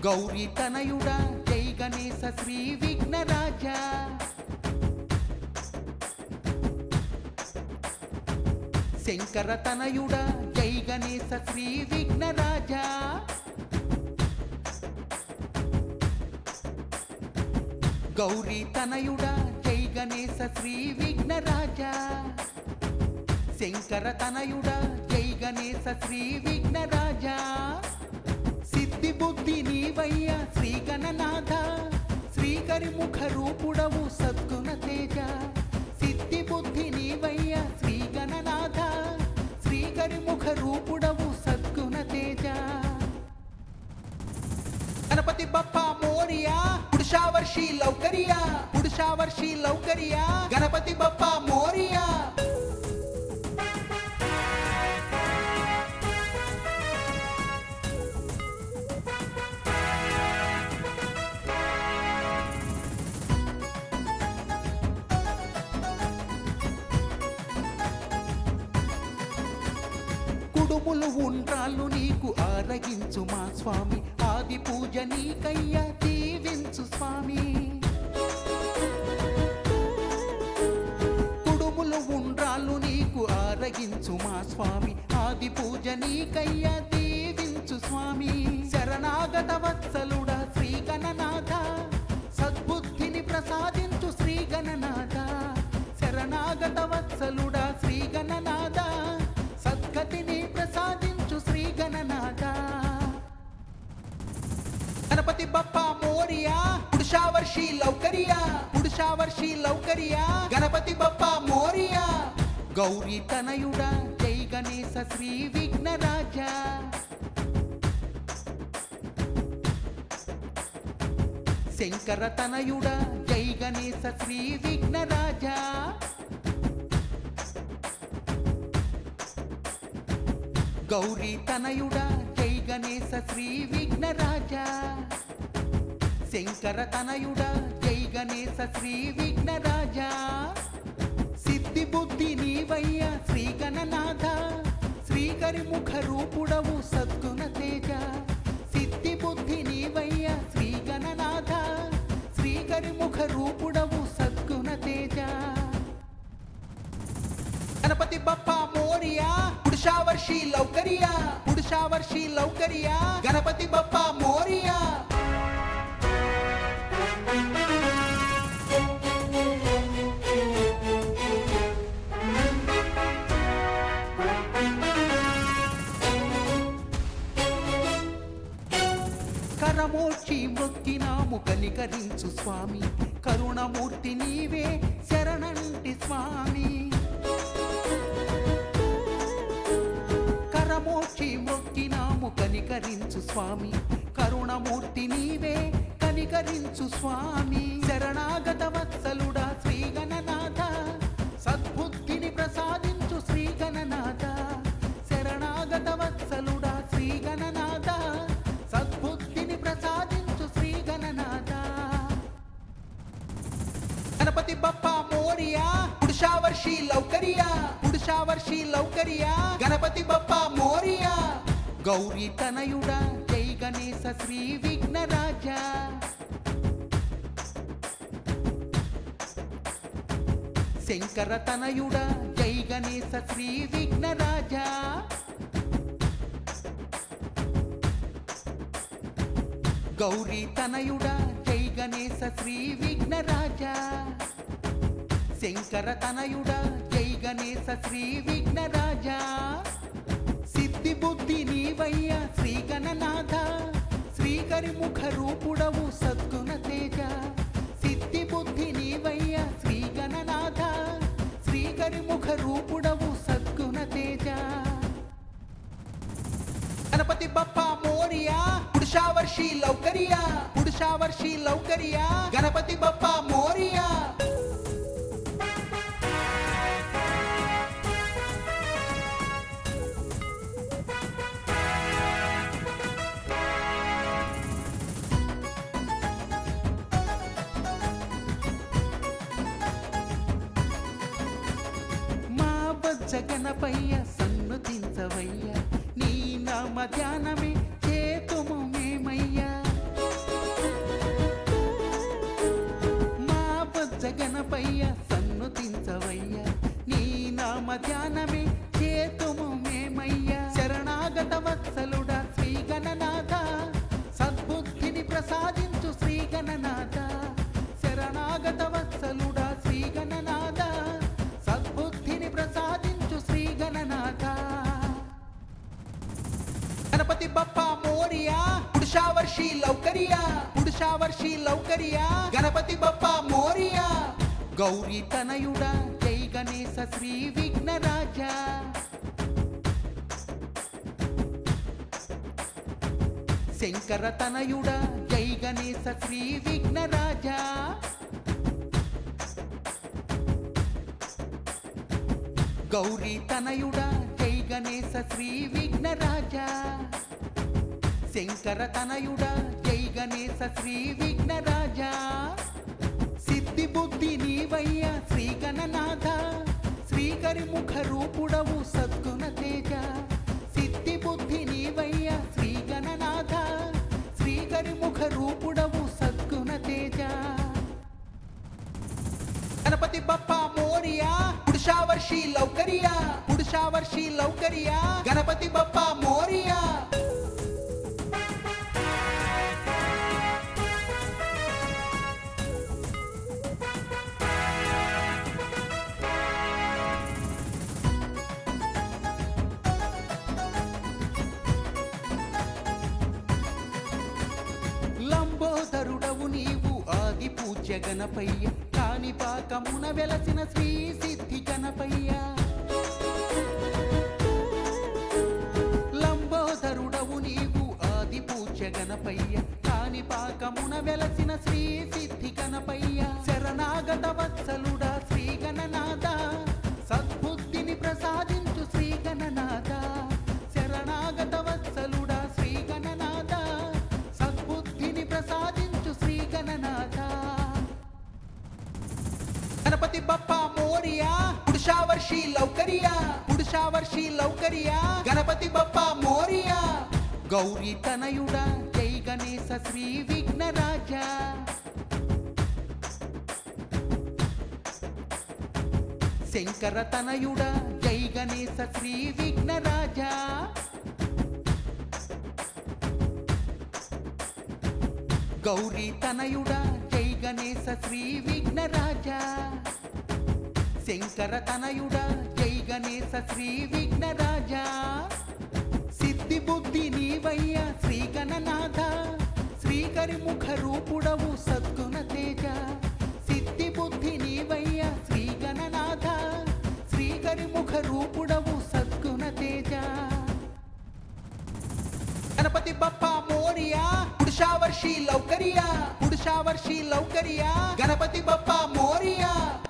గౌరీ తనయుడా జై గణేశ శ్రీ విఘ్నరాజా శంకర తనయుడా జై గణేశ శ్రీ విఘ్నరాజా గౌరీ తనయుడా జై గణేశ శ్రీ విఘ్నరాజా శంకర తనయుడా జై గణేశ శ్రీ విఘ్నరాజా సిద్ధి బుద్ధి నీవయ్య శ్రీ గణనాథ శ్రీకరి ముఖ రూపుడవు సద్గుణ తేజ సిద్ధి బుద్ధి నీవయ్య శ్రీ గణనాథ శ్రీకరి ముఖ రూపుడవు సద్గుణ తేజ గణపతి బప్ప మోరియా పురుషావర్షి లౌకరియా పురుషావర్షి లౌకరియా గణపతి బప్ప మోరియా కుడుములు ఉండ్రాళ్ళు నీకు ఆరగించు మా స్వామి ఆది పూజ నీకయ్యా దీవించు స్వామి కుడుములు ఉండ్రాళ్ళు నీకు ఆరగించు మా స్వామి ఆది పూజ నీకయ్యా దీవించు స్వామి శరణాగత వత్సలుడా శ్రీ గణనాథ సద్బుద్ధిని ప్రసాదించు శ్రీ గణనాథ శరణాగత వత్సలుడా శ్రీ గణనాథ సద్గతిని ప్రసాదించు శ్రీ గణనాథ గణపతి బప్ప మోరియా పురుషావర్షి లౌకరియా పురుషావర్షి లౌకరియా గణపతి బప్ప మోరియా గౌరీ తనయుడా జై గణేశ శ్రీ విఘ్నరాజా శంకర తనయుడా జై గణేశ శ్రీ విఘ్నరాజా గౌరీ తనయుడా జై గణేశ శ్రీ విఘ్నరాజా శంకర తనయుడా జై గణేశ శ్రీ విఘ్నరాజా సిద్ధి బుద్ధి నీవయ్య శ్రీ గణనాథ శ్రీకరి ముఖ రూపుడవు సద్గుణ తేజ సిద్ధి బుద్ధి నీవయ్య శ్రీ గణనాథ శ్రీకరి ముఖ రూపుడవు సద్గుణ తేజ గణపతి బప్ప మోరియా పురుషావర్షి లౌకరియా పురుషావర్షి లౌకరియా గణపతి బప్ప మోరియా కరమోర్చి మొక్కినాము కనికరించు స్వామి కరుణమూర్తి నీవే శరణంటి స్వామి కరమోక్షి మొక్కినాము కనికరించు స్వామి కరుణమూర్తి నీవే కనికరించు స్వామి శరణాగత వత్సలుడా శ్రీ గణనాథ సద్బుద్ధిని ప్రసాదించు శ్రీ గణనాథ శరణాగత వత్సలుడా శ్రీ గణనాథ సద్బుద్ధిని ప్రసాదించు శ్రీ గణనాథ గణపతి బప్ప మోరియా పురుషావర్షి లౌకరియా పురుషావర్షి లౌకరియా గణపతి బప్ప మోరియా గౌరీ తనయుడా జై గణేశ శ్రీ విఘ్నరాజా శంకర తనయుడా జై గణేశ శ్రీ విఘ్నరాజా గౌరీ తనయుడా జై గణేశ శ్రీ విఘ్నరాజా శంకర తనయుడా జై గణేశ శ్రీ విఘ్నరాజా సిద్ధి బుద్ధి నీవయ్య శ్రీ గణనాథ శ్రీకరి ముఖ రూపుడవు సద్గుణ తేజ సిద్ధి బుద్ధి నీవయ్య శ్రీ గణనాథ శ్రీకరి ముఖ రూపుడవు సద్గుణ తేజ గణపతి బప్ప మోరియా పురుషావర్షి లౌకరియా పురుషావర్షి లౌకరియా గణపతి బప్ప మోరియా మా బజ్జ గణపయ్య సన్నుతించవయ్య నీ నామ ధ్యానమే చేతుము మేమయ్యా ప్రసాదించు శ్రీ గణనాథ శరణాగత వత్సలుడా శ్రీ గణనాథ సద్బుద్ధిని ప్రసాదించు శ్రీ గణనాథ గణపతి బప్ప మోరియా పురుషావర్షి లౌకరియా పురుషావర్షి లౌకరియా గణపతి బప్ప మోరియా గౌరీ తనయుడా జై గణేశ శ్రీ విఘ్నరాజా శంకర తనయుడా జై గణేశ శ్రీ విఘ్నరాజా గౌరీ తనయుడా జై గణేశ శ్రీ విఘ్నరాజా శంకర తనయుడా జై గణేశ శ్రీ విఘ్నరాజా సిద్ధి బుద్ధి నీవయ్య శ్రీ గణనాథ శ్రీకరి ముఖ రూపుడవు సద్గుణ తేజ సిద్ధి బుద్ధి నీవయ్య శ్రీ గణనాథ శ్రీకరి ముఖ రూపుడవు సద్గుణ తేజ గణపతి బప్ప మోరియా పురుషావర్షి లౌకరియా పురుషావర్షి లౌకరియా గణపతి బప్ప మోరియా లంబోదరుడవు నీవు ఆది పూజ్య గణపయ్య కాణిపాకమున వెలసిన శ్రీ సిద్ధి గణపయ్య లంబోదరుడవు నీవు ఆది పూజ్య గణపయ్య కాణిపాకమున వెలసిన శ్రీ సిద్ధి గణపయ్య శరణాగత వత్సలుడా శ్రీ గణనాథ సద్బుద్ధిని ప్రసాదించు శ్రీ గణనాథ శరణాగత వత్సలుడా శ్రీ గణనాథ సద్బుద్ధిని ప్రసాదించు శ్రీ గణనాథ గణపతి బప్ప మోరియా పురుషావర్షి లౌకరియా పురుషావర్షి లౌకరియా గణపతి బప్ప మోరియా గౌరీ తనయుడా జై గణేశ శ్రీ విఘ్నరాజా శంకర తనయుడా జై గణేశ శ్రీ విఘ్నరాజా గౌరీ తనయుడా జై గణేశ శ్రీ విఘ్నరాజా శంకర తనయుడా జై గణేశ శ్రీ విఘ్నరాజా సిద్ధి బుద్ధి నీవయ్య శ్రీ గణనాథ శ్రీకరి ముఖ రూపుడవు సద్గుణ తేజ సిద్ధి బుద్ధి నీవయ్య శ్రీ గణనాథ శ్రీకరి ముఖ రూపుడవు సద్గుణ తేజ గణపతి బప్ప మోరియా పురుషావర్షి లౌకరియా పురుషావర్షి లౌకరియా గణపతి బప్ప మోరియా